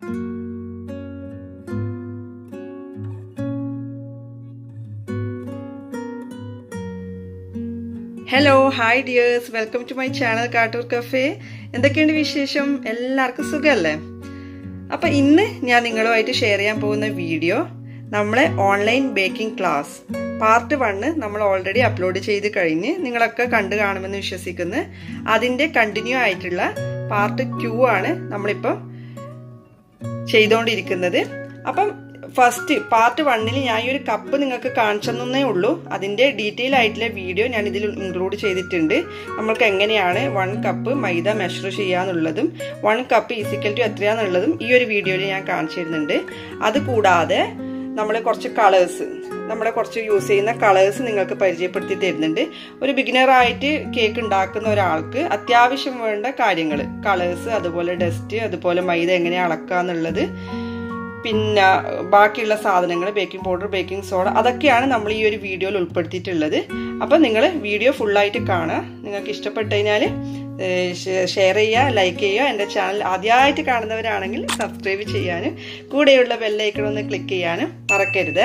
hello hi dears welcome to my channel Kattoor cafe എന്തൊക്കെയുണ്ട് വിശേഷം എല്ലാവർക്കും സുഖമല്ലേ അപ്പം ഇന്ന് ഞാൻ നിങ്ങളുമായിട്ട് ഷെയർ ചെയ്യാൻ പോകുന്ന വീഡിയോ നമ്മളെ online baking class part one നമ്മൾ ഓൾറെഡി അപ്ലോഡ് ചെയ്ത് കഴിഞ്ഞ് നിങ്ങളൊക്കെ കണ്ടു കാണുമെന്ന് വിശ്വസിക്കുന്നു അതിൻ്റെ കണ്ടിന്യൂ ആയിട്ടുള്ള പാർട്ട് ടു ആണ് നമ്മളിപ്പം ചെയ്തുകൊണ്ടിരിക്കുന്നത് അപ്പം ഫസ്റ്റ് പാർട്ട് വണ്ണിൽ ഞാൻ ഈ ഒരു കപ്പ് നിങ്ങൾക്ക് കാണിച്ചെന്നേ ഉള്ളൂ അതിൻ്റെ ഡീറ്റെയിൽ ആയിട്ടുള്ള വീഡിയോ ഞാൻ ഇതിൽ ഇൻക്ലൂഡ് ചെയ്തിട്ടുണ്ട് നമ്മൾക്ക് എങ്ങനെയാണ് വൺ കപ്പ് മൈദ മെഷർ ചെയ്യാന്നുള്ളതും വൺ കപ്പ് ഈസിക്കൽ ടു എത്രയാന്നുള്ളതും ഈ ഒരു വീഡിയോയിൽ ഞാൻ കാണിച്ചു തരുന്നുണ്ട് അതുകൂടാതെ നമ്മൾ കുറച്ച് കളേഴ്സ് നമ്മുടെ കുറച്ച് യൂസ് ചെയ്യുന്ന കളേഴ്സ് നിങ്ങൾക്ക് പരിചയപ്പെടുത്തി തരുന്നുണ്ട് ഒരു ബിഗിനറായിട്ട് കേക്ക് ഉണ്ടാക്കുന്ന ഒരാൾക്ക് അത്യാവശ്യം വേണ്ട കാര്യങ്ങൾ കളേഴ്സ് അതുപോലെ ഡസ്റ്റ് അതുപോലെ മൈദ എങ്ങനെ അളക്കുക എന്നുള്ളത് പിന്നെ ബാക്കിയുള്ള സാധനങ്ങൾ ബേക്കിംഗ് പൗഡർ ബേക്കിംഗ് സോഡ അതൊക്കെയാണ് നമ്മൾ ഈ ഒരു വീഡിയോയിൽ ഉൾപ്പെടുത്തിയിട്ടുള്ളത് അപ്പം നിങ്ങൾ വീഡിയോ ഫുള്ളായിട്ട് കാണുക നിങ്ങൾക്ക് ഇഷ്ടപ്പെട്ട് കഴിഞ്ഞാൽ ഷെയർ ചെയ്യുക ലൈക്ക് ചെയ്യുക എൻ്റെ ചാനൽ ആദ്യമായിട്ട് കാണുന്നവരാണെങ്കിൽ സബ്സ്ക്രൈബ് ചെയ്യാനും കൂടെയുള്ള ബെല്ലൈക്കൺ ഒന്ന് ക്ലിക്ക് ചെയ്യാനും മറക്കരുത്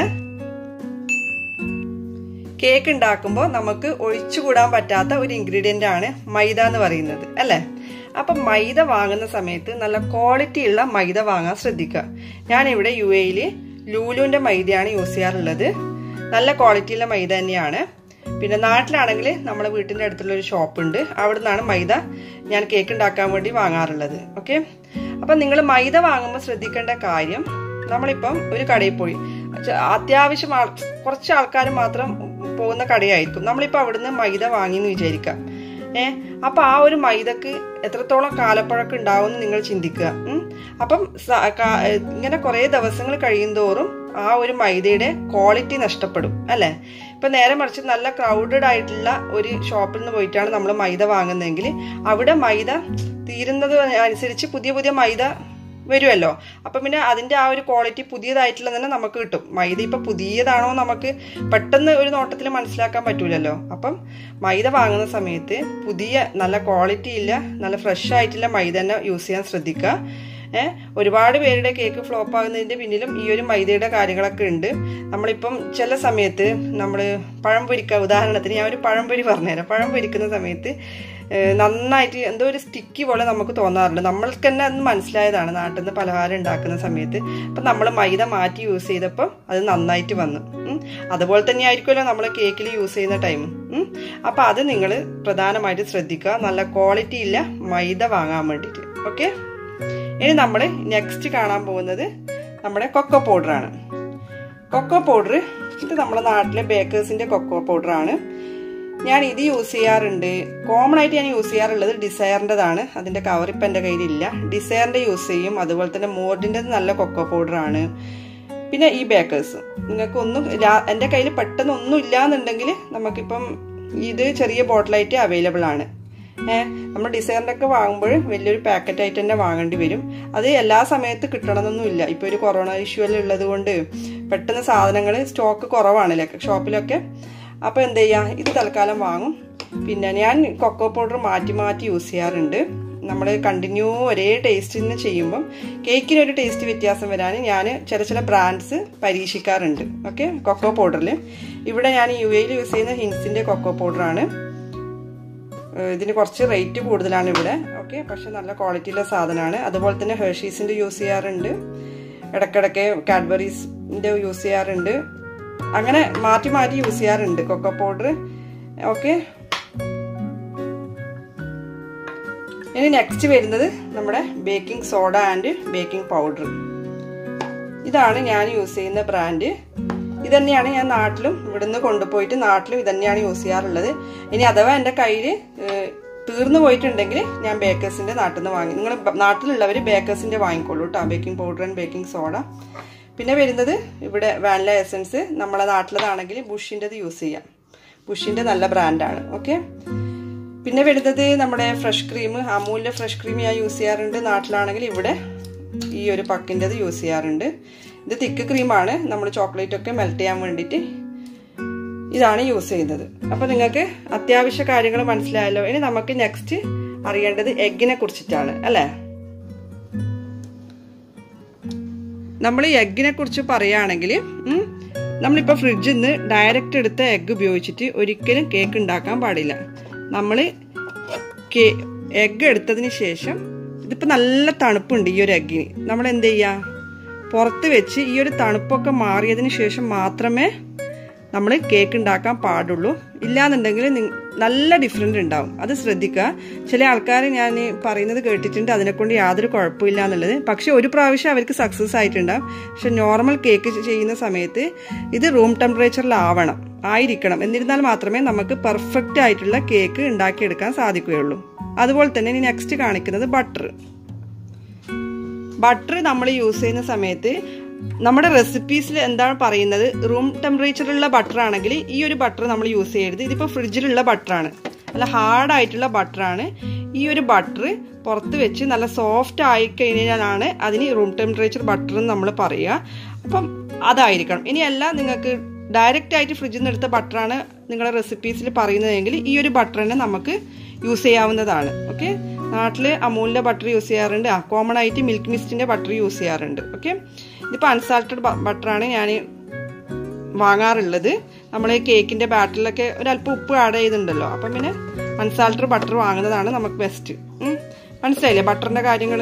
കേക്ക് ഉണ്ടാക്കുമ്പോൾ നമുക്ക് ഒഴിച്ചുകൂടാൻ പറ്റാത്ത ഒരു ഇൻഗ്രീഡിയൻ്റ് ആണ് മൈദ എന്ന് പറയുന്നത് അല്ലേ അപ്പം മൈദ വാങ്ങുന്ന സമയത്ത് നല്ല ക്വാളിറ്റി ഉള്ള മൈദ വാങ്ങാൻ ശ്രദ്ധിക്കുക ഞാനിവിടെ യു എയിൽ ലൂലുവിൻ്റെ മൈദയാണ് യൂസ് ചെയ്യാറുള്ളത് നല്ല ക്വാളിറ്റിയുള്ള മൈദ തന്നെയാണ് പിന്നെ നാട്ടിലാണെങ്കിൽ നമ്മുടെ വീട്ടിൻ്റെ അടുത്തുള്ള ഒരു ഷോപ്പ് ഉണ്ട് അവിടെ നിന്നാണ് മൈദ ഞാൻ കേക്ക് ഉണ്ടാക്കാൻ വേണ്ടി വാങ്ങാറുള്ളത് ഓക്കെ അപ്പം നിങ്ങൾ മൈദ വാങ്ങുമ്പോൾ ശ്രദ്ധിക്കേണ്ട കാര്യം നമ്മളിപ്പം ഒരു കടയിൽ പോയി അത്യാവശ്യം ആൾ കുറച്ച് ആൾക്കാർ മാത്രം പോകുന്ന കടയായിരിക്കും നമ്മളിപ്പോൾ അവിടുന്ന് മൈദ വാങ്ങിയെന്ന് വിചാരിക്കാം ഏ അപ്പൊ ആ ഒരു മൈദക്ക് എത്രത്തോളം കാലപ്പഴക്കം ഉണ്ടാവും എന്ന് നിങ്ങൾ ചിന്തിക്കുക അപ്പം ഇങ്ങനെ കുറേ ദിവസങ്ങൾ കഴിയുന്തോറും ആ ഒരു മൈദയുടെ ക്വാളിറ്റി നഷ്ടപ്പെടും അല്ലേ ഇപ്പൊ നേരെ മറിച്ച് നല്ല ക്രൗഡഡ് ആയിട്ടുള്ള ഒരു ഷോപ്പിൽ നിന്ന് പോയിട്ടാണ് നമ്മൾ മൈദ വാങ്ങുന്നതെങ്കിൽ അവിടെ മൈദ തീരുന്നത് അനുസരിച്ച് പുതിയ പുതിയ മൈദ വരുമല്ലോ അപ്പം പിന്നെ അതിൻ്റെ ആ ഒരു ക്വാളിറ്റി പുതിയതായിട്ടുള്ള തന്നെ നമുക്ക് കിട്ടും മൈദ ഇപ്പം പുതിയതാണോ നമുക്ക് പെട്ടെന്ന് ഒരു നോട്ടത്തിൽ മനസ്സിലാക്കാൻ പറ്റൂലല്ലോ അപ്പം മൈദ വാങ്ങുന്ന സമയത്ത് പുതിയ നല്ല ക്വാളിറ്റി ഇല്ല നല്ല ഫ്രഷ് ആയിട്ടുള്ള മൈദ തന്നെ യൂസ് ചെയ്യാൻ ശ്രദ്ധിക്കുക ഏഹ് ഒരുപാട് പേരുടെ കേക്ക് ഫ്ലോപ്പ് ആകുന്നതിൻ്റെ പിന്നിലും ഈ ഒരു മൈദയുടെ കാര്യങ്ങളൊക്കെ ഉണ്ട് നമ്മളിപ്പം ചില സമയത്ത് നമ്മൾ പഴം പൊരിക്കുക ഉദാഹരണത്തിന് ഞാൻ ഒരു പഴം പൊരി പറഞ്ഞുതരാം പഴം പൊരിക്കുന്ന സമയത്ത് നന്നായിട്ട് എന്തോ ഒരു സ്റ്റിക്കി പോലെ നമുക്ക് തോന്നാറുണ്ട് നമ്മൾക്ക് തന്നെ അന്ന് മനസ്സിലായതാണ് നാട്ടിൽ നിന്ന് പലഹാരം ഉണ്ടാക്കുന്ന സമയത്ത് അപ്പം നമ്മൾ മൈദ മാറ്റി യൂസ് ചെയ്തപ്പോൾ അത് നന്നായിട്ട് വന്നു അതുപോലെ തന്നെ ആയിരിക്കുമല്ലോ നമ്മൾ കേക്കിൽ യൂസ് ചെയ്യുന്ന ടൈം അപ്പം അത് നിങ്ങൾ പ്രധാനമായിട്ട് ശ്രദ്ധിക്കുക നല്ല ക്വാളിറ്റി ഇല്ല മൈദ വാങ്ങാൻ വേണ്ടിയിട്ട് ഓക്കെ ഇനി നമ്മൾ നെക്സ്റ്റ് കാണാൻ പോകുന്നത് നമ്മുടെ കൊക്കോ പൗഡറാണ് കൊക്കോ പൗഡർ ഇത് നമ്മുടെ നാട്ടിലെ ബേക്കേഴ്സിൻ്റെ കൊക്കോ പൗഡറാണ് ഞാൻ ഇത് യൂസ് ചെയ്യാറുണ്ട് കോമൺ ആയിട്ട് ഞാൻ യൂസ് ചെയ്യാറുള്ളത് ഡിസയറിൻ്റെതാണ് അതിൻ്റെ കവർ ഇപ്പം എൻ്റെ കയ്യിലില്ല ഡിസയറിൻ്റെ യൂസ് ചെയ്യും അതുപോലെ തന്നെ മോർഡിൻ്റെ നല്ല കൊക്കോ പൗഡറാണ് പിന്നെ ഈ ബേക്കേഴ്സ് നിങ്ങൾക്ക് ഒന്നും എൻ്റെ കയ്യിൽ പെട്ടെന്ന് ഒന്നും ഇല്ലാന്നുണ്ടെങ്കിൽ നമുക്കിപ്പം ഇത് ചെറിയ ബോട്ടിലായിട്ട് അവൈലബിൾ ആണ് ഏഹ് നമ്മൾ ഡിസൈറിൻ്റെ ഒക്കെ വാങ്ങുമ്പോൾ വലിയൊരു പാക്കറ്റ് ആയിട്ട് തന്നെ വാങ്ങേണ്ടി വരും അത് എല്ലാ സമയത്ത് കിട്ടണമെന്നൊന്നുമില്ല ഇപ്പോൾ ഒരു കൊറോണ ഇഷ്യൂ എല്ലാം ഉള്ളത് കൊണ്ട് പെട്ടെന്ന് സാധനങ്ങൾ സ്റ്റോക്ക് കുറവാണല്ലേ ഷോപ്പിലൊക്കെ അപ്പോൾ എന്ത് ചെയ്യുക ഇത് തൽക്കാലം വാങ്ങും പിന്നെ ഞാൻ കൊക്കോ പൗഡർ മാറ്റി മാറ്റി യൂസ് ചെയ്യാറുണ്ട് നമ്മൾ കണ്ടിന്യൂ ഒരേ ടേസ്റ്റിന് ചെയ്യുമ്പം കേക്കിനൊരു ടേസ്റ്റ് വ്യത്യാസം വരാൻ ഞാൻ ചില ചില ബ്രാൻഡ്സ് പരീക്ഷിക്കാറുണ്ട് ഓക്കെ കൊക്കോ പൗഡറിൽ ഇവിടെ ഞാൻ യു എയിൽ യൂസ് ചെയ്യുന്ന ഹിൻസിൻ്റെ കൊക്കോ പൗഡറാണ് ഇതിന് കുറച്ച് റേറ്റ് കൂടുതലാണ് ഇവിടെ ഓക്കെ പക്ഷെ നല്ല ക്വാളിറ്റിയുള്ള സാധനമാണ് അതുപോലെ തന്നെ ഹെർഷീസിൻ്റെ യൂസ് ചെയ്യാറുണ്ട് ഇടയ്ക്കിടയ്ക്ക് കാഡ്ബറീസിൻ്റെ യൂസ് ചെയ്യാറുണ്ട് അങ്ങനെ മാറ്റി മാറ്റി യൂസ് ചെയ്യാറുണ്ട് കൊക്കോ പൗഡർ ഓക്കെ ഇനി നെക്സ്റ്റ് വരുന്നത് നമ്മുടെ baking soda and baking powder ഇതാണ് ഞാൻ യൂസ് ചെയ്യുന്ന ബ്രാൻഡ് ഇത് തന്നെയാണ് ഞാൻ നാട്ടിലും ഇവിടുന്ന് കൊണ്ടുപോയിട്ട് നാട്ടിലും ഇത് തന്നെയാണ് യൂസ് ചെയ്യാറുള്ളത് ഇനി അഥവാ എൻ്റെ കയ്യിൽ തീർന്നു പോയിട്ടുണ്ടെങ്കിൽ ഞാൻ ബേക്കേഴ്സിൻ്റെ നാട്ടിൽ നിന്ന് വാങ്ങി നിങ്ങൾ നാട്ടിലുള്ളവർ ബേക്കേഴ്സിൻ്റെ വാങ്ങിക്കോളൂ കേട്ടോ baking powder and baking soda പിന്നെ വരുന്നത് ഇവിടെ വാനില എസൻസ് നമ്മളെ നാട്ടിലതാണെങ്കിൽ ബുഷിൻ്റെത് യൂസ് ചെയ്യാം ബുഷിൻ്റെ നല്ല ബ്രാൻഡാണ് ഓക്കെ പിന്നെ വരുന്നത് നമ്മുടെ ഫ്രഷ് ക്രീം അമൂലിൻ്റെ ഫ്രഷ് ക്രീം ഞാൻ യൂസ് ചെയ്യാറുണ്ട് നാട്ടിലാണെങ്കിൽ ഇവിടെ ഈ ഒരു പക്കിൻ്റെത് യൂസ് ചെയ്യാറുണ്ട് ഇത് തിക്ക് ക്രീമാണ് നമ്മൾ ചോക്ലേറ്റ് ഒക്കെ മെൽറ്റ് ചെയ്യാൻ വേണ്ടിയിട്ട് ഇതാണ് യൂസ് ചെയ്യുന്നത് അപ്പോൾ നിങ്ങൾക്ക് അത്യാവശ്യ കാര്യങ്ങൾ മനസ്സിലായല്ലോ ഇനി നമുക്ക് നെക്സ്റ്റ് അറിയേണ്ടത് എഗ്ഗിനെ കുറിച്ചിട്ടാണ് അല്ലേ നമ്മൾ ഈ എഗ്ഗിനെ കുറിച്ച് പറയുകയാണെങ്കിൽ നമ്മളിപ്പോൾ ഫ്രിഡ്ജിൽ നിന്ന് ഡയറക്റ്റ് എടുത്ത എഗ്ഗ് ഉപയോഗിച്ചിട്ട് ഒരിക്കലും കേക്ക് ഉണ്ടാക്കാൻ പാടില്ല നമ്മൾ കേ എഗ്ഗ് എടുത്തതിന് ശേഷം ഇതിപ്പോൾ നല്ല തണുപ്പുണ്ട് ഈ ഒരു എഗ്ഗിന് നമ്മൾ എന്ത് ചെയ്യുക പുറത്ത് വെച്ച് ഈ ഒരു തണുപ്പൊക്കെ മാറിയതിന് ശേഷം മാത്രമേ നമ്മൾ കേക്ക് ഉണ്ടാക്കാൻ പാടുള്ളൂ ഇല്ലാന്നുണ്ടെങ്കിൽ നല്ല ഡിഫറെൻ്റ് ഉണ്ടാവും അത് ശ്രദ്ധിക്കുക ചില ആൾക്കാർ ഞാൻ പറയുന്നത് കേട്ടിട്ടുണ്ട് അതിനെക്കൊണ്ട് യാതൊരു കുഴപ്പമില്ല എന്നുള്ളത് പക്ഷെ ഒരു പ്രാവശ്യം അവർക്ക് സക്സസ് ആയിട്ടുണ്ടാവും പക്ഷെ നോർമൽ കേക്ക് ചെയ്യുന്ന സമയത്ത് ഇത് റൂം ടെമ്പറേച്ചറിലാവണം ആയിരിക്കണം എന്നിരുന്നാൽ മാത്രമേ നമുക്ക് പെർഫെക്റ്റ് ആയിട്ടുള്ള കേക്ക് ഉണ്ടാക്കിയെടുക്കാൻ സാധിക്കുകയുള്ളൂ അതുപോലെ തന്നെ ഇനി നെക്സ്റ്റ് കാണിക്കുന്നത് ബട്ടർ ബട്ടർ നമ്മൾ യൂസ് ചെയ്യുന്ന സമയത്ത് നമ്മുടെ റെസിപ്പീസിൽ എന്താണ് പറയുന്നത് റൂം ടെമ്പറേച്ചറിലുള്ള ബട്ടർ ആണെങ്കിൽ ഈ ഒരു ബട്ടർ നമ്മൾ യൂസ് ചെയ്യരുത് ഇതിപ്പോൾ ഫ്രിഡ്ജിലുള്ള ബട്ടറാണ് നല്ല ഹാർഡായിട്ടുള്ള ബട്ടറാണ് ഈ ഒരു ബട്ടർ പുറത്ത് വെച്ച് നല്ല സോഫ്റ്റ് ആയി കഴിഞ്ഞാലാണ് അതിന് റൂം ടെമ്പറേച്ചർ ബട്ടർ എന്ന് നമ്മൾ പറയുക അപ്പം അതായിരിക്കണം ഇനിയല്ല നിങ്ങൾക്ക് ഡയറക്റ്റ് ആയിട്ട് ഫ്രിഡ്ജിൽ നിന്ന് എടുത്ത ബട്ടറാണ് നിങ്ങളുടെ റെസിപ്പീസിൽ പറയുന്നതെങ്കിൽ ഈ ഒരു ബട്ടർ തന്നെ നമുക്ക് യൂസ് ചെയ്യാവുന്നതാണ് ഓക്കെ നാട്ടിൽ അമൂലിൻ്റെ ബട്ടർ യൂസ് ചെയ്യാറുണ്ട് ആ കോമൺ ആയിട്ട് മിൽക്ക് മിസ്റ്റിൻ്റെ ബട്ടർ യൂസ് ചെയ്യാറുണ്ട് ഓക്കെ ഇതിപ്പോൾ അൺസാൾട്ടഡ് ബട്ടറാണ് ഞാൻ വാങ്ങാറുള്ളത് നമ്മൾ കേക്കിൻ്റെ ബാറ്ററിലൊക്കെ ഒരല്പം ഉപ്പ് ആഡ് ചെയ്തിട്ടുണ്ടല്ലോ അപ്പം പിന്നെ അൺസാൾട്ടഡ് ബട്ടർ വാങ്ങുന്നതാണ് നമുക്ക് ബെസ്റ്റ് മനസ്സിലായില്ലേ ബട്ടറിൻ്റെ കാര്യങ്ങൾ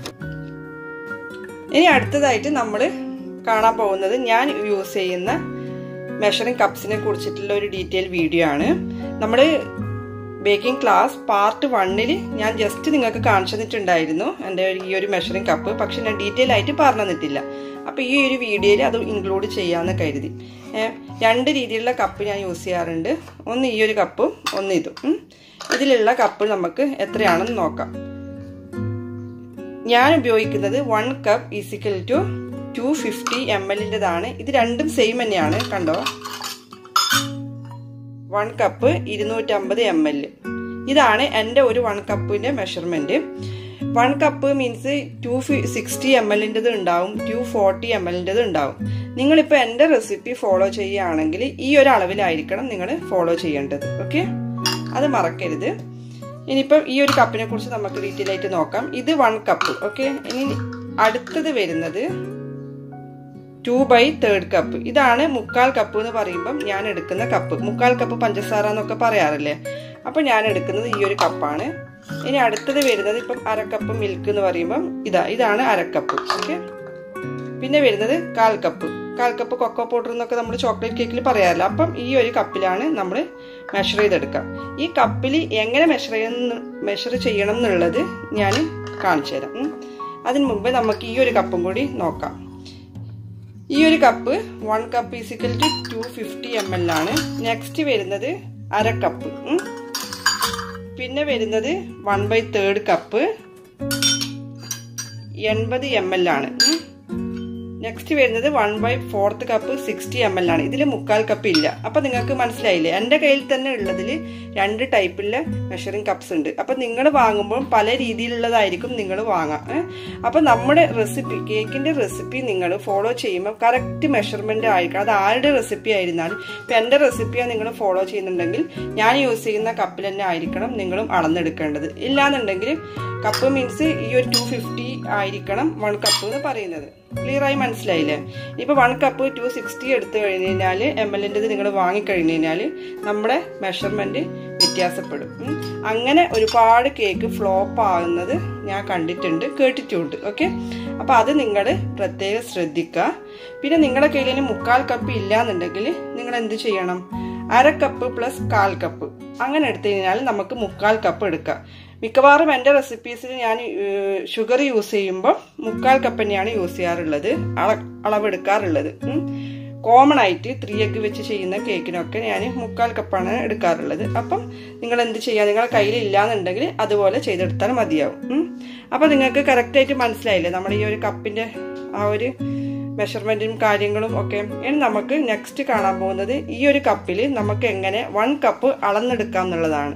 ഇനി അടുത്തതായിട്ട് നമ്മൾ കാണാൻ പോകുന്നത് ഞാൻ യൂസ് ചെയ്യുന്ന മെഷറിംഗ് കപ്സിനെ കുറിച്ചിട്ടുള്ള ഒരു ഡീറ്റെയിൽ വീഡിയോ ആണ് നമ്മൾ ബേക്കിംഗ് ക്ലാസ് പാർട്ട് വണ്ണിൽ ഞാൻ ജസ്റ്റ് നിങ്ങൾക്ക് കാണിച്ചു തന്നിട്ടുണ്ടായിരുന്നു എൻ്റെ ഈ ഒരു മെഷറിംഗ് കപ്പ് പക്ഷെ ഞാൻ ഡീറ്റെയിൽ ആയിട്ട് പറഞ്ഞു തന്നിട്ടില്ല അപ്പോൾ ഈ ഒരു വീഡിയോയിൽ അത് ഇൻക്ലൂഡ് ചെയ്യാമെന്ന് കരുതി രണ്ട് രീതിയിലുള്ള കപ്പ് ഞാൻ യൂസ് ചെയ്യാറുണ്ട് ഒന്ന് ഈ ഒരു കപ്പും ഒന്ന് ഇതും ഇതിലുള്ള കപ്പ് നമുക്ക് എത്രയാണെന്ന് നോക്കാം ഞാൻ ഉപയോഗിക്കുന്നത് one cup is equal to two fifty M എല്ലിൻ്റെതാണ് ഇത് രണ്ടും സെയിം തന്നെയാണ് കണ്ടോ വൺ കപ്പ് ഇരുന്നൂറ്റമ്പത് എം എൽ ഇതാണ് എൻ്റെ ഒരു വൺ കപ്പിൻ്റെ measurement one cup means two sixty M എല്ലിൻ്റെത് ഉണ്ടാവും ടു ഫോർട്ടി എം എല്ലിൻ്റെത് ഉണ്ടാവും നിങ്ങളിപ്പോൾ എൻ്റെ റെസിപ്പി ഫോളോ ചെയ്യുകയാണെങ്കിൽ ഈ ഒരു അളവിലായിരിക്കണം നിങ്ങൾ ഫോളോ ചെയ്യേണ്ടത് ഓക്കെ അത് മറക്കരുത് ഇനിയിപ്പം ഈ ഒരു കപ്പിനെ കുറിച്ച് നമുക്ക് ഡീറ്റെയിൽ ആയിട്ട് നോക്കാം ഇത് വൺ കപ്പ് ഓക്കെ ഇനി അടുത്തത് വരുന്നത് ടു ബൈ തേർഡ് കപ്പ് ഇതാണ് മുക്കാൽ കപ്പ് എന്ന് പറയുമ്പം ഞാൻ എടുക്കുന്ന കപ്പ് മുക്കാൽ കപ്പ് പഞ്ചസാര എന്നൊക്കെ പറയാറില്ലേ അപ്പം ഞാൻ എടുക്കുന്നത് ഈ ഒരു കപ്പാണ് ഇനി അടുത്തത് വരുന്നത് ഇപ്പം അരക്കപ്പ് മിൽക്ക് എന്ന് പറയുമ്പം ഇതാ ഇതാണ് അരക്കപ്പ് ഓക്കെ പിന്നെ വരുന്നത് കാൽ കപ്പ് കാൽ കപ്പ് കൊക്കോ പൗഡർ എന്നൊക്കെ നമ്മൾ ചോക്ലേറ്റ് കേക്കിൽ പറയാറില്ല അപ്പം ഈ ഒരു കപ്പിലാണ് നമ്മൾ മെഷർ ചെയ്തെടുക്കുക ഈ കപ്പിൽ എങ്ങനെ മെഷർ ചെയ്യുന്ന മെഷർ ചെയ്യണം എന്നുള്ളത് ഞാൻ കാണിച്ചു തരാം അതിന് മുമ്പ് നമുക്ക് ഈ ഒരു കപ്പും കൂടി നോക്കാം ഈ ഒരു cup one cup is equal to two fifty M L ആണ് നെക്സ്റ്റ് വരുന്നത് അര കപ്പ് പിന്നെ വരുന്നത് വൺ ബൈ തേർഡ് കപ്പ് എൺപത് എം എൽ ആണ് നെക്സ്റ്റ് വരുന്നത് one by fourth cup sixty M L ആണ് ഇതിൽ മുക്കാൽ കപ്പ് ഇല്ല അപ്പം നിങ്ങൾക്ക് മനസ്സിലായില്ലേ എൻ്റെ കയ്യിൽ തന്നെ ഉള്ളതിൽ രണ്ട് ടൈപ്പിലെ മെഷറിംഗ് കപ്സ് ഉണ്ട് അപ്പം നിങ്ങൾ വാങ്ങുമ്പോൾ പല രീതിയിലുള്ളതായിരിക്കും നിങ്ങൾ വാങ്ങാം അപ്പം നമ്മുടെ റെസിപ്പി കേക്കിൻ്റെ റെസിപ്പി നിങ്ങൾ ഫോളോ ചെയ്യുമ്പോൾ കറക്റ്റ് മെഷർമെൻ്റ് ആയിരിക്കണം അത് ആരുടെ റെസിപ്പി ആയിരുന്നാലും ഇപ്പം എൻ്റെ റെസിപ്പിയാണ് നിങ്ങൾ ഫോളോ ചെയ്യുന്നുണ്ടെങ്കിൽ ഞാൻ യൂസ് ചെയ്യുന്ന കപ്പിൽ തന്നെ ആയിരിക്കണം നിങ്ങളും അളന്നെടുക്കേണ്ടത് ഇല്ലാന്നുണ്ടെങ്കിൽ കപ്പ് മീൻസ് ഈ ഒരു ടു ഫിഫ്റ്റി ആയിരിക്കണം വൺ കപ്പ് എന്ന് പറയുന്നത് ക്ലിയർ ആയി മനസ്സിലായില്ലേ ഇപ്പൊ വൺ കപ്പ് ടു സിക്സ്റ്റി എടുത്തു കഴിഞ്ഞ് കഴിഞ്ഞാൽ എം എല്ലിൻ്റെത് നിങ്ങൾ വാങ്ങിക്കഴിഞ്ഞ് കഴിഞ്ഞാൽ നമ്മുടെ മെഷർമെന്റ് വ്യത്യാസപ്പെടും അങ്ങനെ ഒരുപാട് കേക്ക് ഫ്ലോപ്പ് ആകുന്നത് ഞാൻ കണ്ടിട്ടുണ്ട് കേട്ടിട്ടുണ്ട് ഓക്കെ അപ്പൊ അത് നിങ്ങൾ പ്രത്യേകം ശ്രദ്ധിക്കുക പിന്നെ നിങ്ങളുടെ കയ്യിൽ മുക്കാൽ കപ്പ് ഇല്ല എന്നുണ്ടെങ്കിൽ നിങ്ങൾ എന്ത് ചെയ്യണം അര കപ്പ് പ്ലസ് കാൽ കപ്പ് അങ്ങനെ എടുത്തു കഴിഞ്ഞാൽ നമുക്ക് മുക്കാൽ കപ്പ് എടുക്കാം മിക്കവാറും എൻ്റെ റെസിപ്പീസിൽ ഞാൻ ഷുഗർ യൂസ് ചെയ്യുമ്പോൾ മുക്കാൽ കപ്പ് തന്നെയാണ് യൂസ് ചെയ്യാറുള്ളത് അള അളവെടുക്കാറുള്ളത് കോമൺ ആയിട്ട് ത്രീ എഗ് വെച്ച് ചെയ്യുന്ന കേക്കിനൊക്കെ ഞാൻ മുക്കാൽ കപ്പാണ് എടുക്കാറുള്ളത് അപ്പം നിങ്ങൾ എന്ത് ചെയ്യുക നിങ്ങളുടെ കയ്യിൽ ഇല്ലാന്നുണ്ടെങ്കിൽ അതുപോലെ ചെയ്തെടുത്താൽ മതിയാവും അപ്പം നിങ്ങൾക്ക് കറക്റ്റായിട്ട് മനസ്സിലായില്ലേ നമ്മുടെ ഈ ഒരു കപ്പിൻ്റെ ആ ഒരു മെഷർമെൻറ്റും കാര്യങ്ങളും ഒക്കെ ഇനി നമുക്ക് നെക്സ്റ്റ് കാണാൻ പോകുന്നത് ഈ ഒരു കപ്പിൽ നമുക്ക് എങ്ങനെ വൺ കപ്പ് അളന്നെടുക്കാം എന്നുള്ളതാണ്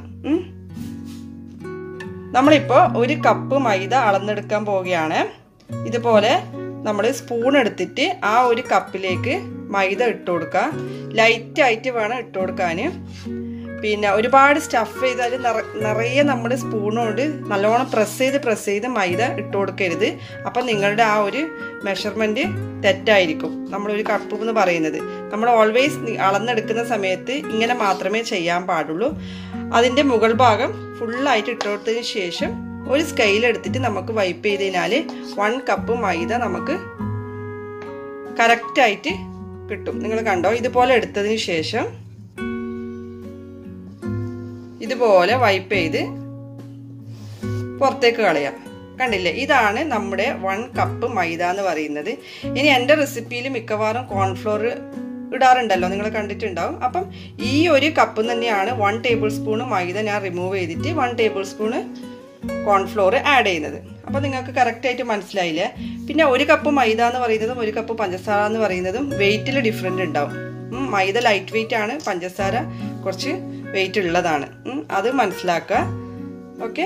നമ്മളിപ്പോൾ ഒരു കപ്പ് മൈദ അളന്നെടുക്കാൻ പോവുകയാണ് ഇതുപോലെ നമ്മൾ സ്പൂൺ എടുത്തിട്ട് ആ ഒരു കപ്പിലേക്ക് മൈദ ഇട്ട് കൊടുക്കുക ലൈറ്റ് ആയിട്ട് വേണം ഇട്ട് കൊടുക്കാൻ പിന്നെ ഒരുപാട് സ്റ്റഫ് ചെയ്ത് അതിൽ നിറയെ നമ്മൾ സ്പൂണുകൊണ്ട് നല്ലോണം പ്രസ് ചെയ്ത് പ്രസ് ചെയ്ത് മൈദ ഇട്ട് കൊടുക്കരുത് അപ്പം നിങ്ങളുടെ ആ ഒരു മെഷർമെൻറ്റ് തെറ്റായിരിക്കും നമ്മളൊരു കപ്പ് എന്ന് പറയുന്നത് നമ്മൾ ഓൾവേസ് അളന്നെടുക്കുന്ന സമയത്ത് ഇങ്ങനെ മാത്രമേ ചെയ്യാൻ പാടുള്ളൂ അതിൻ്റെ മുകൾ ഭാഗം ഫുള്ളായിട്ട് ഇട്ട് കൊടുത്തതിന് ശേഷം ഒരു സ്കെയിൽ എടുത്തിട്ട് നമുക്ക് വൈപ്പ് ചെയ്ത് കഴിഞ്ഞാൽ വൺ കപ്പ് മൈദ നമുക്ക് കറക്റ്റായിട്ട് കിട്ടും നിങ്ങൾ കണ്ടോ ഇതുപോലെ എടുത്തതിന് ശേഷം ഇതുപോലെ വൈപ്പ് ചെയ്ത് പുറത്തേക്ക് കളയാം കണ്ടില്ലേ ഇതാണ് നമ്മുടെ വൺ കപ്പ് മൈദ എന്ന് പറയുന്നത് ഇനി എൻ്റെ റെസിപ്പിയിൽ മിക്കവാറും കോൺഫ്ലോർ ഇടാറുണ്ടല്ലോ നിങ്ങൾ കണ്ടിട്ടുണ്ടാവും അപ്പം ഈ ഒരു കപ്പ് തന്നെയാണ് വൺ ടേബിൾ സ്പൂണ് മൈദ ഞാൻ റിമൂവ് ചെയ്തിട്ട് one tablespoon cornflour add ചെയ്യുന്നത് അപ്പോൾ നിങ്ങൾക്ക് കറക്റ്റായിട്ട് മനസ്സിലായില്ലേ പിന്നെ ഒരു കപ്പ് മൈദ എന്ന് പറയുന്നതും ഒരു കപ്പ് പഞ്ചസാര എന്ന് പറയുന്നതും വെയിറ്റിൽ ഡിഫറെൻ്റ് ഉണ്ടാവും മൈദ ലൈറ്റ് വെയിറ്റ് ആണ് പഞ്ചസാര കുറച്ച് വെയിറ്റ് ഉള്ളതാണ് അത് മനസ്സിലാക്കുക ഓക്കെ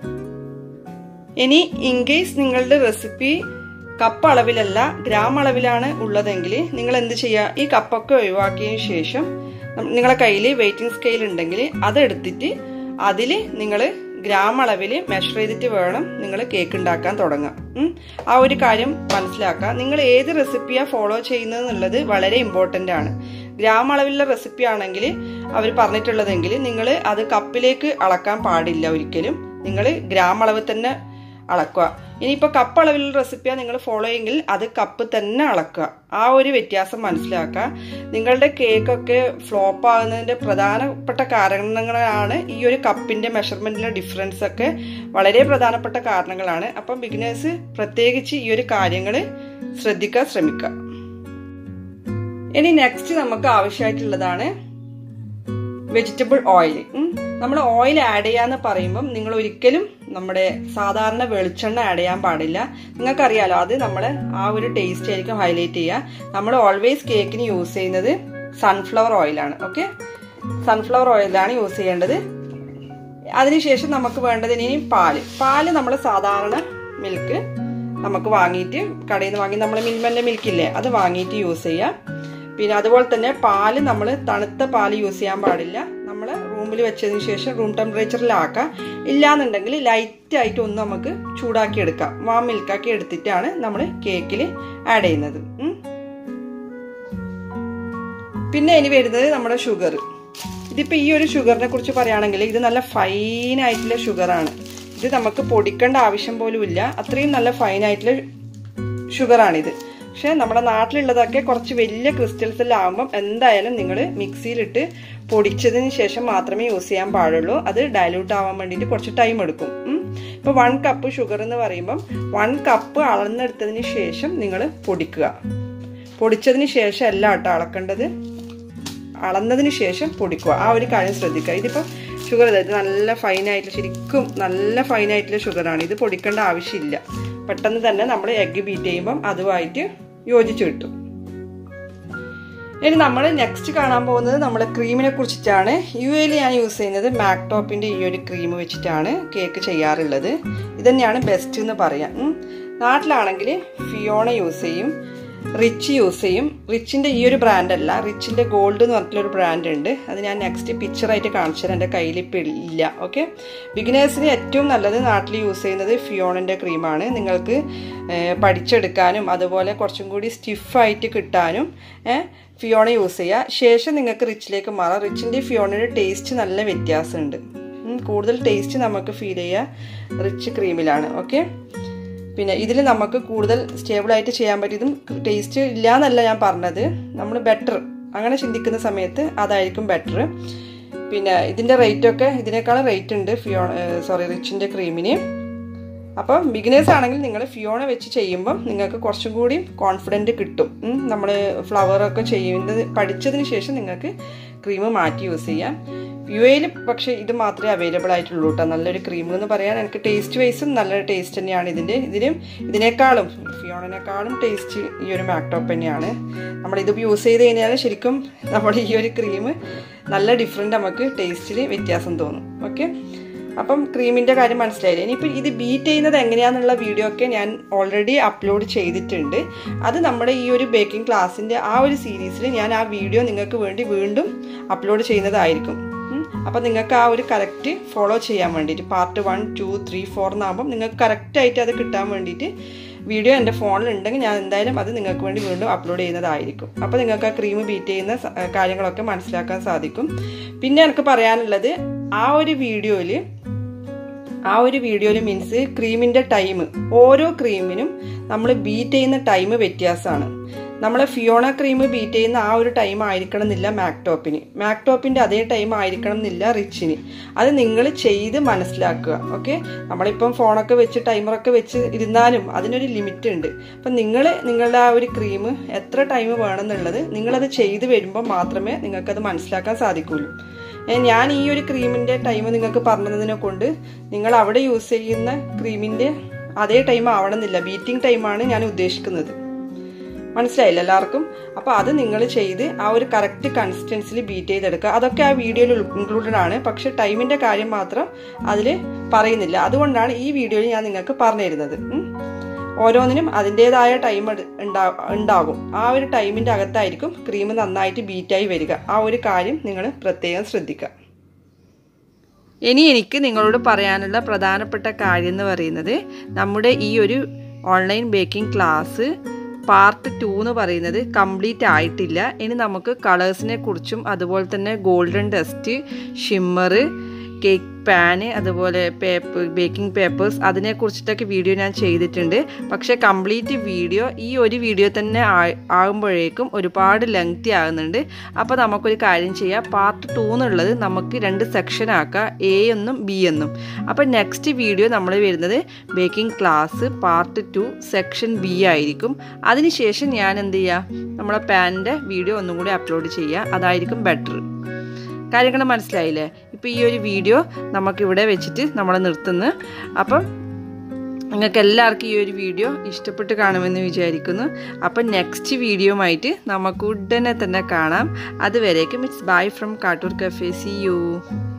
ഇനി ഇൻ കേസ് നിങ്ങളുടെ റെസിപ്പി കപ്പ് അളവിലല്ല ഗ്രാം അളവിലാണ് ഉള്ളതെങ്കിൽ നിങ്ങൾ എന്ത് ചെയ്യുക ഈ കപ്പൊക്കെ ഒഴിവാക്കിയതിന് ശേഷം നിങ്ങളെ കയ്യിൽ വെയിറ്റിംഗ് സ്കെയിൽ ഉണ്ടെങ്കിൽ അതെടുത്തിട്ട് അതിൽ നിങ്ങൾ ഗ്രാം അളവിൽ മെഷർ ചെയ്തിട്ട് വേണം നിങ്ങൾ കേക്ക് ഉണ്ടാക്കാൻ തുടങ്ങുക ആ ഒരു കാര്യം മനസ്സിലാക്കുക നിങ്ങൾ ഏത് റെസിപ്പിയാണ് ഫോളോ ചെയ്യുന്നത് എന്നുള്ളത് വളരെ ഇമ്പോർട്ടൻ്റ് ആണ് ഗ്രാം അളവിലുള്ള റെസിപ്പി ആണെങ്കിൽ അവർ പറഞ്ഞിട്ടുള്ളതെങ്കിൽ നിങ്ങൾ അത് കപ്പിലേക്ക് അളക്കാൻ പാടില്ല ഒരിക്കലും നിങ്ങൾ ഗ്രാം അളവ് തന്നെ അളക്കുക ഇനിയിപ്പോൾ കപ്പ് അളവിലുള്ള റെസിപ്പിയാണ് നിങ്ങൾ ഫോളോ ചെയ്യെങ്കിൽ അത് കപ്പ് തന്നെ അളക്കുക ആ ഒരു വ്യത്യാസം മനസ്സിലാക്കുക നിങ്ങളുടെ കേക്കൊക്കെ ഫ്ലോപ്പ് ആകുന്നതിൻ്റെ പ്രധാനപ്പെട്ട കാരണങ്ങളാണ് ഈ ഒരു കപ്പിൻ്റെ മെഷർമെൻറ്റിലെ ഡിഫറൻസ് ഒക്കെ വളരെ പ്രധാനപ്പെട്ട കാരണങ്ങളാണ് അപ്പം ബിഗിനേഴ്സ് പ്രത്യേകിച്ച് ഈ ഒരു കാര്യങ്ങൾ ശ്രദ്ധിക്കാൻ ശ്രമിക്കുക ഇനി നെക്സ്റ്റ് നമുക്ക് ആവശ്യമായിട്ടുള്ളതാണ് വെജിറ്റബിൾ ഓയിൽ നമ്മൾ ഓയിൽ ആഡ് ചെയ്യാന്ന് പറയുമ്പം നിങ്ങൾ ഒരിക്കലും നമ്മുടെ സാധാരണ വെളിച്ചെണ്ണ ആഡ് ചെയ്യാൻ പാടില്ല നിങ്ങൾക്കറിയാലോ അത് നമ്മൾ ആ ഒരു ടേസ്റ്റ് ആയിരിക്കും ഹൈലൈറ്റ് ചെയ്യുക നമ്മൾ ഓൾവേസ് കേക്കിന് യൂസ് ചെയ്യുന്നത് സൺഫ്ലവർ ഓയിലാണ് ഓക്കെ സൺഫ്ലവർ ഓയിലാണ് യൂസ് ചെയ്യേണ്ടത് അതിനുശേഷം നമുക്ക് വേണ്ടത് ഇനി പാല് പാല് നമ്മൾ സാധാരണ മിൽക്ക് നമുക്ക് വാങ്ങിയിട്ട് കടയിൽ നിന്ന് വാങ്ങി നമ്മൾ മിൽമൻ്റെ മിൽക്കില്ലേ അത് വാങ്ങിയിട്ട് യൂസ് ചെയ്യാം പിന്നെ അതുപോലെ തന്നെ പാല് നമ്മൾ തണുത്ത പാല് യൂസ് ചെയ്യാൻ പാടില്ല നമ്മൾ റൂമിൽ വെച്ചതിന് ശേഷം റൂം ടെമ്പറേച്ചറിലാക്കാം ഇല്ലാന്നുണ്ടെങ്കിൽ ലൈറ്റ് ആയിട്ട് ഒന്ന് നമുക്ക് ചൂടാക്കി എടുക്കാം വാം മിൽക്കാക്കി എടുത്തിട്ടാണ് നമ്മൾ കേക്കിൽ ആഡ് ചെയ്യുന്നത് പിന്നെ ഇനി വരുന്നത് നമ്മുടെ ഷുഗർ ഇതിപ്പോൾ ഈ ഒരു ഷുഗറിനെ കുറിച്ച് പറയുകയാണെങ്കിൽ ഇത് നല്ല ഫൈൻ ആയിട്ടുള്ള ഷുഗറാണ് ഇത് നമുക്ക് പൊടിക്കേണ്ട ആവശ്യം പോലും ഇല്ല അത്രയും നല്ല ഫൈൻ ആയിട്ടുള്ള ഷുഗറാണിത് പക്ഷേ നമ്മുടെ നാട്ടിലുള്ളതൊക്കെ കുറച്ച് വലിയ ക്രിസ്റ്റൽസ് എല്ലാം ആകുമ്പം എന്തായാലും നിങ്ങൾ മിക്സിയിലിട്ട് പൊടിച്ചതിന് ശേഷം മാത്രമേ യൂസ് ചെയ്യാൻ പാടുള്ളൂ അത് ഡയലൂട്ട് ആവാൻ വേണ്ടിയിട്ട് കുറച്ച് ടൈം എടുക്കും ഇപ്പോൾ വൺ കപ്പ് ഷുഗർ എന്ന് പറയുമ്പം വൺ കപ്പ് അളന്നെടുത്തതിന് ശേഷം നിങ്ങൾ പൊടിക്കുക പൊടിച്ചതിന് ശേഷം അല്ല കേട്ടോ അളക്കേണ്ടത് അളന്നതിന് ശേഷം പൊടിക്കുക ആ ഒരു കാര്യം ശ്രദ്ധിക്കുക ഇതിപ്പോൾ ഷുഗർ ഇത് നല്ല ഫൈനായിട്ടുള്ള ശരിക്കും നല്ല ഫൈനായിട്ടുള്ള ഷുഗറാണ് ഇത് പൊടിക്കേണ്ട ആവശ്യമില്ല പെട്ടെന്ന് തന്നെ നമ്മൾ എഗ്ഗ് ബീറ്റ് ചെയ്യുമ്പം അതുമായിട്ട് യോജിച്ച് കിട്ടും ഇനി നമ്മൾ നെക്സ്റ്റ് കാണാൻ പോകുന്നത് നമ്മുടെ ക്രീമിനെ കുറിച്ചിട്ടാണ് യു എയിൽ ഞാൻ യൂസ് ചെയ്യുന്നത് മാക്ടോപ്പിൻ്റെ ഈ ഒരു ക്രീം വെച്ചിട്ടാണ് കേക്ക് ചെയ്യാറുള്ളത് ഇതന്നെയാണ് ബെസ്റ്റ് എന്ന് പറയാം നാട്ടിലാണെങ്കിൽ ഫിയോണ യൂസ് ചെയ്യും റിച്ച് യൂസ് ചെയ്യും റിച്ചിൻ്റെ ഈ ഒരു ബ്രാൻഡ് അല്ല റിച്ചിൻ്റെ ഗോൾഡ് എന്ന് പറഞ്ഞിട്ടുള്ളൊരു ബ്രാൻഡ് ഉണ്ട് അത് ഞാൻ നെക്സ്റ്റ് പിക്ചറായിട്ട് കാണിച്ചു തരാം എൻ്റെ കയ്യിൽ ഇപ്പം ഇല്ല ഓക്കെ ബിഗിനേഴ്സിന് ഏറ്റവും നല്ലത് നാട്ടിൽ യൂസ് ചെയ്യുന്നത് ഫിയോണിൻ്റെ ക്രീമാണ് നിങ്ങൾക്ക് പഠിച്ചെടുക്കാനും അതുപോലെ കുറച്ചും കൂടി സ്റ്റിഫായിട്ട് കിട്ടാനും ഫിയോണ യൂസ് ചെയ്യുക ശേഷം നിങ്ങൾക്ക് റിച്ചിലേക്ക് മാറാം റിച്ചിൻ്റെ ഫിയോണിൻ്റെ ടേസ്റ്റ് നല്ല വ്യത്യാസമുണ്ട് കൂടുതൽ ടേസ്റ്റ് നമുക്ക് ഫീൽ ചെയ്യുക റിച്ച് ക്രീമിലാണ് ഓക്കെ പിന്നെ ഇതിൽ നമുക്ക് കൂടുതൽ സ്റ്റേബിളായിട്ട് ചെയ്യാൻ പറ്റിയതും ടേസ്റ്റ് ഇല്ല എന്നല്ല ഞാൻ പറഞ്ഞത് നമ്മൾ ബെറ്റർ അങ്ങനെ ചിന്തിക്കുന്ന സമയത്ത് അതായിരിക്കും ബെറ്റർ പിന്നെ ഇതിൻ്റെ റേറ്റൊക്കെ ഇതിനേക്കാളും റേറ്റ് ഉണ്ട് ഫിയോ സോറി റിച്ചിൻ്റെ ക്രീമിന് അപ്പം ബിഗിനേഴ്സ് ആണെങ്കിൽ നിങ്ങൾ ഫിയോണ വെച്ച് ചെയ്യുമ്പം നിങ്ങൾക്ക് കുറച്ചും കൂടി കോൺഫിഡൻറ്റ് കിട്ടും നമ്മൾ ഫ്ലവറൊക്കെ ചെയ്യുന്നത് പഠിച്ചതിന് ശേഷം നിങ്ങൾക്ക് ക്രീം മാറ്റി യൂസ് ചെയ്യാം യു എയിൽ പക്ഷേ ഇത് മാത്രമേ അവൈലബിൾ ആയിട്ടുള്ളൂ കേട്ടോ നല്ലൊരു ക്രീം എന്ന് പറയാൻ എനിക്ക് ടേസ്റ്റ് വൈസും നല്ലൊരു ടേസ്റ്റ് തന്നെയാണ് ഇതിൻ്റെ ഇതിനും ഇതിനേക്കാളും ഫിയോണിനേക്കാളും ടേസ്റ്റ് ഈ ഒരു മാക്ടോപ്പ് തന്നെയാണ് നമ്മളിത് യൂസ് ചെയ്ത് കഴിഞ്ഞാൽ ശരിക്കും നമ്മുടെ ഈ ഒരു ക്രീം നല്ല ഡിഫറെൻ്റ് നമുക്ക് ടേസ്റ്റിൽ വ്യത്യാസം തോന്നും ഓക്കെ അപ്പം ക്രീമിൻ്റെ കാര്യം മനസ്സിലായില്ലേ ഇനിയിപ്പോൾ ഇത് ബീറ്റ് ചെയ്യുന്നത് എങ്ങനെയാണെന്നുള്ള വീഡിയോ ഒക്കെ ഞാൻ ഓൾറെഡി അപ്ലോഡ് ചെയ്തിട്ടുണ്ട് അത് നമ്മുടെ ഈ ഒരു ബേക്കിംഗ് ക്ലാസ്സിൻ്റെ ആ ഒരു സീരീസിൽ ഞാൻ ആ വീഡിയോ നിങ്ങൾക്ക് വേണ്ടി വീണ്ടും അപ്ലോഡ് ചെയ്യുന്നതായിരിക്കും അപ്പോൾ നിങ്ങൾക്ക് ആ ഒരു കറക്റ്റ് ഫോളോ ചെയ്യാൻ വേണ്ടിയിട്ട് part one two three four എന്നാകുമ്പം നിങ്ങൾക്ക് കറക്റ്റായിട്ട് അത് കിട്ടാൻ വേണ്ടിയിട്ട് വീഡിയോ എൻ്റെ ഫോണിൽ ഉണ്ടെങ്കിൽ ഞാൻ എന്തായാലും അത് നിങ്ങൾക്ക് വേണ്ടി വീണ്ടും അപ്ലോഡ് ചെയ്യുന്നതായിരിക്കും അപ്പോൾ നിങ്ങൾക്ക് ആ ക്രീം ബീറ്റ് ചെയ്യുന്ന കാര്യങ്ങളൊക്കെ മനസ്സിലാക്കാൻ സാധിക്കും പിന്നെ എനിക്ക് പറയാനുള്ളത് ആ ഒരു വീഡിയോയിൽ ആ ഒരു വീഡിയോയിൽ മീൻസ് ക്രീമിൻ്റെ ടൈം ഓരോ ക്രീമിനും നമ്മൾ ബീറ്റ് ചെയ്യുന്ന ടൈം വ്യത്യാസമാണ് നമ്മൾ ഫിയോണ ക്രീം ബീറ്റ് ചെയ്യുന്ന ആ ഒരു ടൈം ആയിരിക്കണം എന്നില്ല മാക്ടോപ്പിന് മാക്ടോപ്പിൻ്റെ അതേ ടൈം ആയിരിക്കണം എന്നില്ല റിച്ചിന് അത് നിങ്ങൾ ചെയ്ത് മനസ്സിലാക്കുക ഓക്കെ നമ്മളിപ്പം ഫോണൊക്കെ വെച്ച് ടൈമറൊക്കെ വെച്ച് ഇരുന്നാലും അതിനൊരു ലിമിറ്റ് ഉണ്ട് അപ്പം നിങ്ങൾ നിങ്ങളുടെ ആ ഒരു ക്രീം എത്ര ടൈം വേണമെന്നുള്ളത് നിങ്ങളത് ചെയ്ത് വരുമ്പോൾ മാത്രമേ നിങ്ങൾക്കത് മനസ്സിലാക്കാൻ സാധിക്കുള്ളൂ ഞാൻ ഈ ഒരു ക്രീമിൻ്റെ ടൈം നിങ്ങൾക്ക് പറഞ്ഞതിനെ കൊണ്ട് നിങ്ങൾ അവിടെ യൂസ് ചെയ്യുന്ന ക്രീമിൻ്റെ അതേ ടൈം ആവണമെന്നില്ല ബീറ്റിംഗ് ടൈമാണ് ഞാൻ ഉദ്ദേശിക്കുന്നത് മനസ്സിലായില്ല എല്ലാവർക്കും അപ്പോൾ അത് നിങ്ങൾ ചെയ്ത് ആ ഒരു കറക്റ്റ് കൺസിസ്റ്റൻസിൽ ബീറ്റ് ചെയ്തെടുക്കുക അതൊക്കെ ആ വീഡിയോയിൽ ഇൻക്ലൂഡഡ് ആണ് പക്ഷെ ടൈമിൻ്റെ കാര്യം മാത്രം അതിൽ പറയുന്നില്ല അതുകൊണ്ടാണ് ഈ വീഡിയോയിൽ ഞാൻ നിങ്ങൾക്ക് പറഞ്ഞു തരുന്നത് ഓരോന്നിനും അതിൻ്റെതായ ടൈം ഉണ്ടാകും ആ ഒരു ടൈമിൻ്റെ അകത്തായിരിക്കും ക്രീം നന്നായിട്ട് ബീറ്റായി വരിക ആ ഒരു കാര്യം നിങ്ങൾ പ്രത്യേകം ശ്രദ്ധിക്കുക ഇനി എനിക്ക് നിങ്ങളോട് പറയാനുള്ള പ്രധാനപ്പെട്ട കാര്യം എന്ന് പറയുന്നത് നമ്മുടെ ഈ ഒരു online baking class part two എന്ന് പറയുന്നത് കംപ്ലീറ്റ് ആയിട്ടില്ല ഇനി നമുക്ക് കളേഴ്സിനെ കുറിച്ചും അതുപോലെ തന്നെ golden dust shimmer cake pan അതുപോലെ പേപ്പർ ബേക്കിംഗ് പേപ്പേഴ്സ് അതിനെക്കുറിച്ചിട്ടൊക്കെ വീഡിയോ ഞാൻ ചെയ്തിട്ടുണ്ട് പക്ഷേ കംപ്ലീറ്റ് വീഡിയോ ഈ ഒരു വീഡിയോ തന്നെ ആകുമ്പോഴേക്കും ഒരുപാട് ലെങ്തി ആകുന്നുണ്ട് അപ്പോൾ നമുക്കൊരു കാര്യം ചെയ്യാം പാർട്ട് ടു എന്നുള്ളത് നമുക്ക് രണ്ട് സെക്ഷൻ ആക്കാം എ എന്നും ബി എന്നും അപ്പോൾ നെക്സ്റ്റ് വീഡിയോ നമ്മൾ വരുന്നത് baking class part two section B ആയിരിക്കും അതിനുശേഷം ഞാൻ എന്ത് ചെയ്യുക നമ്മളെ പാനിൻ്റെ വീഡിയോ ഒന്നും കൂടി അപ്ലോഡ് ചെയ്യുക അതായിരിക്കും ബെറ്റർ കാര്യങ്ങൾ മനസ്സിലായില്ലേ ഇപ്പോൾ ഈ ഒരു വീഡിയോ നമുക്കിവിടെ വെച്ചിട്ട് നമ്മൾ നിർത്തുന്നു അപ്പം നിങ്ങൾക്ക് എല്ലാവർക്കും ഈ ഒരു വീഡിയോ ഇഷ്ടപ്പെട്ട് കാണുമെന്ന് വിചാരിക്കുന്നു അപ്പം നെക്സ്റ്റ് വീഡിയോയുമായിട്ട് നമുക്ക് ഉടനെ തന്നെ കാണാം അതുവരേക്കും it's bye from Kattoor cafe see U